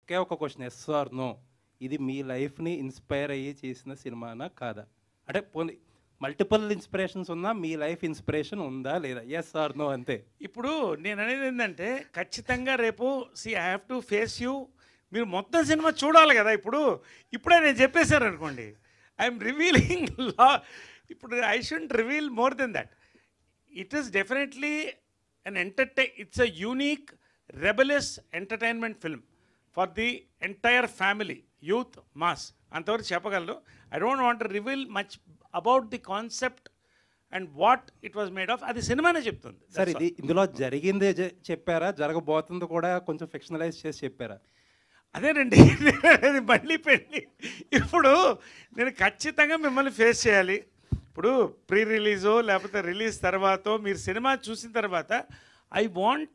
ఒకే ఒక question yes are no ఇది మీ లైఫ్ని ఇన్స్పైర్ అయ్యి చేసిన సినిమానా కాదా అంటే పోనీ మల్టిపుల్ ఇన్స్పిరేషన్స్ ఉన్నా మీ లైఫ్ ఇన్స్పిరేషన్ ఉందా లేదా ఎస్ ఆర్ నో అంతే ఇప్పుడు నేను అనేది ఏంటంటే ఖచ్చితంగా రేపు see I have to face you మీరు మొత్తం సినిమా చూడాలి కదా ఇప్పుడు ఇప్పుడే నేను చెప్పేశాను అనుకోండి ఐఎమ్ రివీలింగ్ లా ఇప్పుడు I should reveal more than that it is definitely an entertainer it's a unique rebellious entertainment film for the entire family youth mass అంతవరకు చెప్పగలను I don't want reveal much about the concept and what it was made of అది సినిమానే చెప్తుంది sir That's all. ఇది ఇందులో జరిగిందే చె- చెప్పారా జరగబోతుంది కూడా కొంచెం ఫిక్షనలైజ్ చేసి చెప్పారా అదేనండి అది మళ్ళీ పెళ్ళి ఇప్పుడు నేను ఖచ్చితంగా మిమ్మల్ని ఫేస్ చేయాలి ఇప్పుడు ప్రీ రిలీజో లేకపోతే రిలీజ్ తర్వాతో మీరు సినిమా చూసిన తర్వాత ఐ వాంట్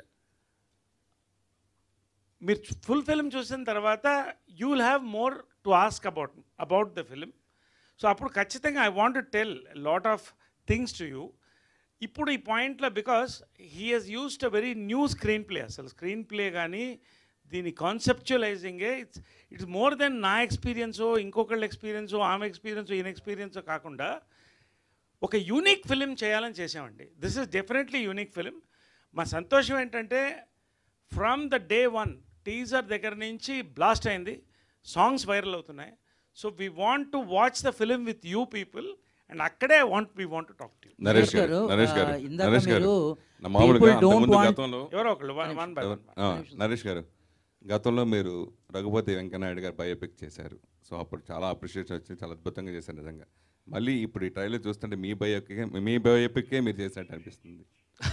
మీరు ఫుల్ ఫిల్మ్ చూసిన తర్వాత you will have more to ask about about the film so అప్పుడు ఖచ్చితంగా I want to tell lot of things to you ఇప్పుడు ఈ పాయింట్లో because he he's used a very new screenplay అసలు screenplay కానీ దీని కాన్సెప్చువలైజింగే it's it's more than నా ఎక్స్పీరియన్సో ఇంకొకళ్ళ ఎక్స్పీరియన్సో ఆమె ఎక్స్పీరియన్సో ఈయన ఎక్స్పీరియన్సో కాకుండా ఒక యూనిక్ ఫిలిం చేయాలని చేసామండి this is definitely unique film మా సంతోషం ఏంటంటే from the day one teaser దగ్గర నుంచి బ్లాస్ట్ అయింది సాంగ్స్ వైరల్ అవుతున్నాయి so we want to watch the film with you people and అక్కడే want we want to talk to you Naresh గారు నరేష్ గారు ఆ, ఇందాక నరేష్ గారు మీరు నా మామూలుగా people don't అంతకుముందు want- గతంలో ఎవరో ఒకళ్ళు వన్ వన్ బై వన్ ఆ, నరేష్ గారు గతంలో మీరు రఘుపతి వెంకయ్యనాయుడు గారు బయోపిక్ చేశారు సో అప్పుడు చాలా అప్రిషియేషన్ వచ్చింది చాలా అద్భుతంగా చేశారు నిజంగా మళ్ళీ ఇప్పుడు ఈ ట్రైలర్ చూస్తుంటే మీ బయోపిక్ మీ బయోపిక్కే మీరు చేసినట్టు అనిపిస్తుంది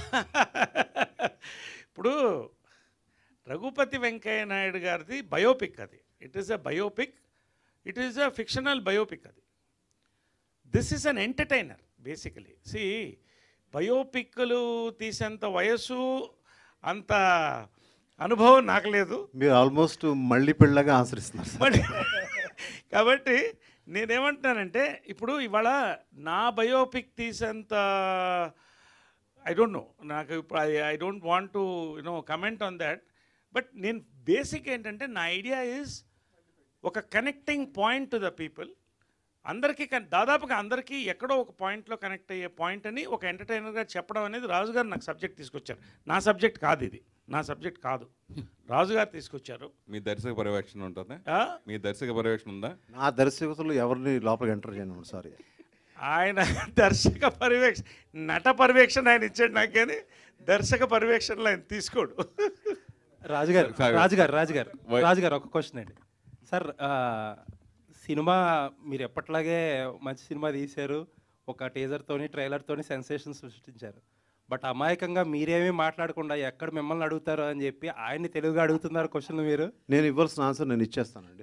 ఇప్పుడు రఘుపతి వెంకయ్య నాయుడు గారిది బయోపిక్ అది it is a biopic it is a fictional biopic అది this is an entertainer basically సి బయోపిక్లు తీసేంత వయస్సు అంత అనుభవం నాకు లేదు మీరు ఆల్మోస్ట్ మళ్ళీ పెళ్ళగా ఆశ్రయిస్తున్నారు సార్ మరి కాబట్టి నేనేమంటున్నానంటే ఇప్పుడు ఇవాళ నా బయోపిక్ తీసేంత ఐ డోంట్ నో నాకు ఇప్పుడు I I don't want to you know comment on that but నేను బేసిక్ ఏంటంటే నా ఐడియా ఈజ్ ఒక connecting point to the people అందరికీ కన్- దాదాపుగా అందరికీ ఎక్కడో ఒక పాయింట్లో కనెక్ట్ అయ్యే పాయింట్ అని ఒక ఎంటర్టైనర్గా చెప్పడం అనేది రాజు గారు నాకు సబ్జెక్ట్ తీసుకొచ్చారు నా సబ్జెక్ట్ కాదు ఇది నా సబ్జెక్ట్ కాదు రాజు గారు తీసుకొచ్చారు మీ దర్శక పర్యవేక్షణ ఉంటుందా ఆ? మీ దర్శక పర్యవేక్షణ ఉందా నా దర్శకులు ఎవరిని లోపలికి ఎంటర్ చేయను సారీ ఆయన దర్శక పర్యవేక్షణ నట పర్యవేక్షణ ఆయన ఇచ్చాడు నాకు కానీ దర్శక పర్యవేక్షణలో ఆయన తీసుకోడు రాజుగారు సార్. రాజుగారు రాజుగారు వై- రాజుగారు ఒక క్వశ్చన్ అండి సార్ ఆ, సినిమా మీరు ఎప్పట్లాగే మంచి సినిమా తీశారు ఒక టీజర్తోని ట్రైలర్తోని సెన్సేషన్ సృష్టించారు బట్ అమాయకంగా మీరేమీ మాట్లాడకుండా ఎక్కడ మిమ్మల్ని అడుగుతారో అని చెప్పి ఆయన్ని తెలుగుగా అడుగుతున్నారు క్వశ్చన్లు మీరు నేను ఇవ్వాల్సిన ఆన్సర్ నేను ఇచ్చేస్తానండి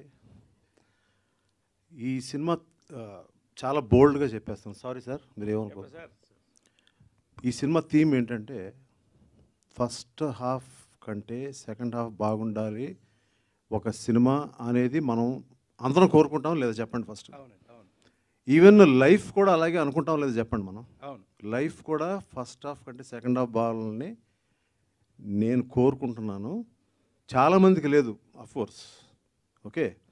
ఈ సినిమా ఆ, చాలా బోల్డ్గా చెప్పేస్తాను సారీ సార్ మీరు ఏమనుకో ఈ సినిమా థీమ్ ఏంటంటే ఫస్ట్ హాఫ్ కంటే సెకండ్ హాఫ్ బాగుండాలి ఒక సినిమా అనేది మనం అందరం కోరుకుంటాం లేదా చెప్పండి ఫస్ట్ అవునండి అవును ఈవెన్ లైఫ్ కూడా అలాగే అనుకుంటాం లేదా చెప్పండి మనం అవును లైఫ్ కూడా ఫస్ట్ హాఫ్ కంటే సెకండ్ హాఫ్ బాగాలని నేను కోరుకుంటున్నాను చాలామందికి లేదు కోర్స్ ఓకే